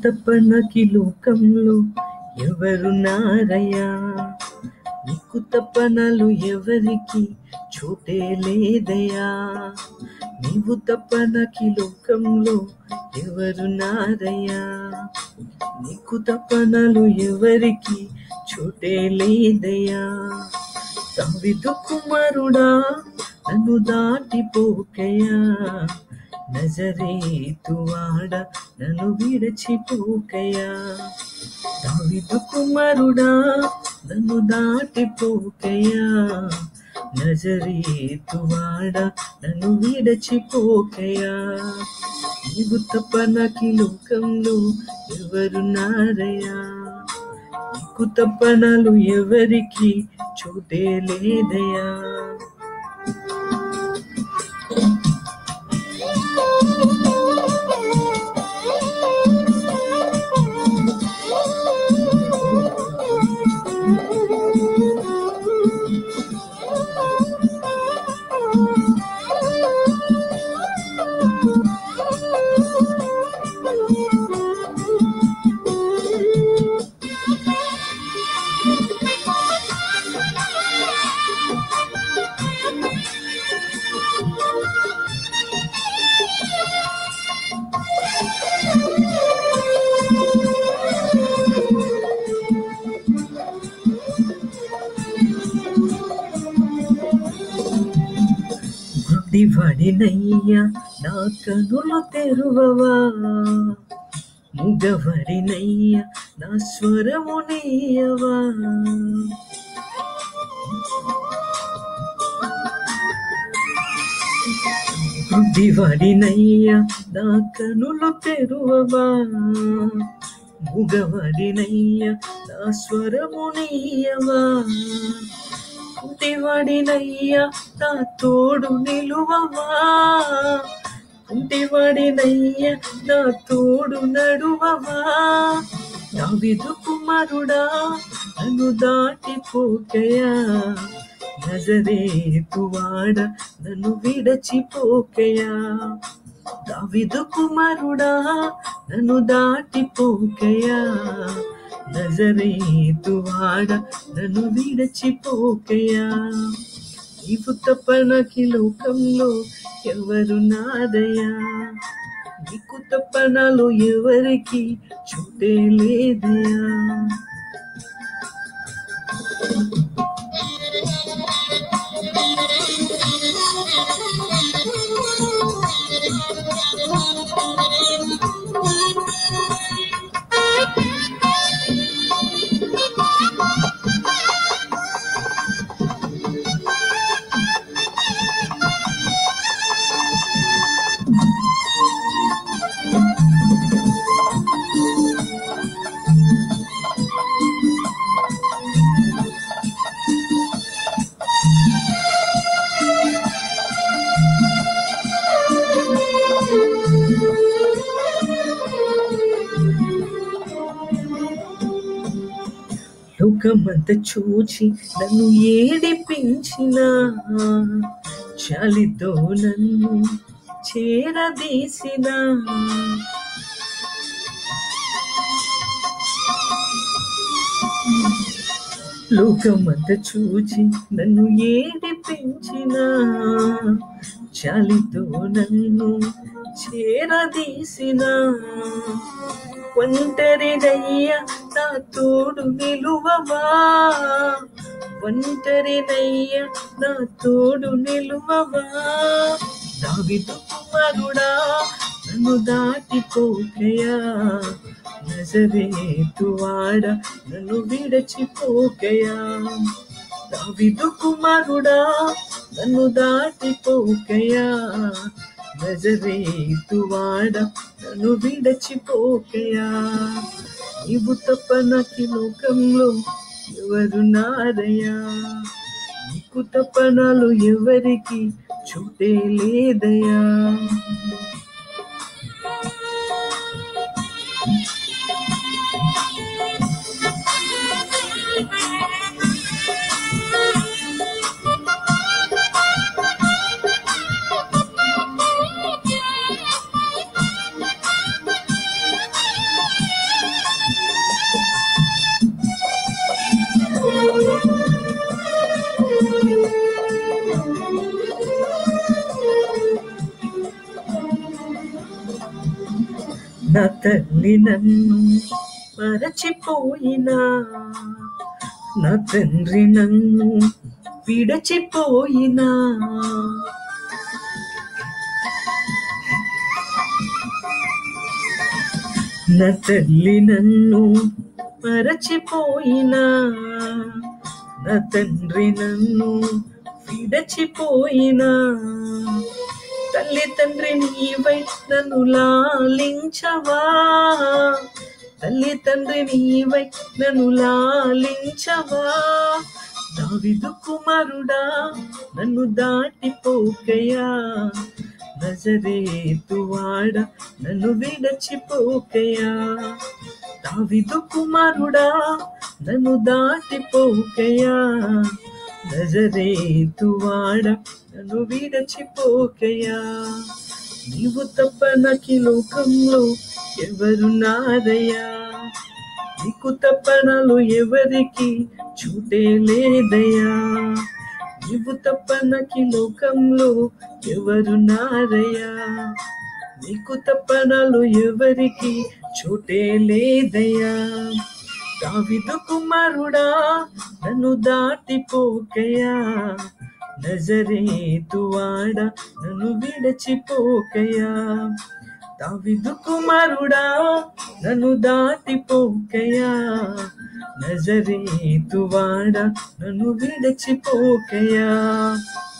తప్ప నాకి లోకంలో ఎవరున్నారయ్యా నీకు తప్ప నాలో ఎవరికి చోటే లేదయ్యా నీవు తప్ప నాకి లోకంలో ఎవరున్నారయ్యా నీకు తప్ప నాలో ఎవరికి చోటే లేదయ్యా దావిదు కుమారుడా నన్ను దాటిపోకయా నజరేతువాడ నన్ను విడచిపోకయా దావిదు కుమారుడా నన్ను దాటిపోకయా నజరేతువాడ నన్ను విడచిపోకయా నీవు తప్ప నాకి లోకంలో ఎవరున్నారయ్యా నీకు తప్ప నాలో ఎవరికి చోటే లేదయ్యా గుడ్డివాడినయ్యా నా కనులు తెరువవా ముగవడినయ్యా నా స్వరము నీయవా గుడ్డివాడినయ్యా నా కనులు తెరువవా ముగవడినయ్యా నా స్వరము నీయవా కుంటివాడినయ్యా నా తోడు నిలువవా కుంటివాడినయ్యా నా తోడు నడువవా దావిదు కుమారుడా నన్ను దాటిపోకయా నజరేతువాడ నన్ను విడచిపోకయా దావిదు కుమారుడా నన్ను దాటిపోకయా నజరేతువాడ నన్ను విడచిపోకయా నీవు తప్ప నాకి లోకంలో ఎవరు నాదయా నీకు తప్ప నాలో ఎవరికి చూటే లేదయా లోకమంత చూచి నన్ను ఏడిపించిన చలితో నన్ను చేరదీసిన లోకమంత చూచి నన్ను ఏడిపించిన చలితో నన్ను చేరదీసిన ఒంటరినయ్యా నా తోడు నిలువవా ఒంటరినయ్యా నా తోడు నిలువవా దావిదు కుమారుడా నన్ను దాటిపోకయా నజరేతువాడ నన్ను విడచిపోకయా దావిదు కుమారుడా నన్ను దాటిపోకయా నజరేతువాడ నన్ను విడచిపోకయా నీవు తప్ప నాకి లోకంలో ఎవరు నారయ్యా నీకు తప్ప నాలో ఎవరికి చూటే లేదయా నా తల్లి నన్ను మరచిపోయినా నా తండ్రి నన్ను విడచిపోయినా నా తల్లి నన్ను మరచిపోయినా నా తండ్రి నన్ను విడచిపోయినా తల్లి తండ్రి నీవై నన్ను లాలించవా తల్లి తండ్రి నీవై నన్ను లాలించవా దావిదు కుమారుడా నన్ను దాటిపోకయా నజరేతువాడ నన్ను విడచిపోకయా దావిదు కుమారుడా నన్ను దాటిపోకయా నజరేతువాడ నన్ను విడచిపోకయా నీవు తప్ప నాకి లోకంలో ఎవరు నాదయ్యా నీకు తప్పనలు ఎవరికి చూటే లేదయ్యా నీవు తప్ప నాకి లోకంలో ఎవరు నారయ్యా నీకు తప్పనలు ఎవరికి చోటే లేదయ్యా దావిదు కుమారుడా నన్ను దాటిపోకయా నజరేతువాడ నన్ను విడచిపోకయా దావిదు కుమారుడా నన్ను దాటిపోకయా నజరేతువాడ నన్ను విడచిపోకయా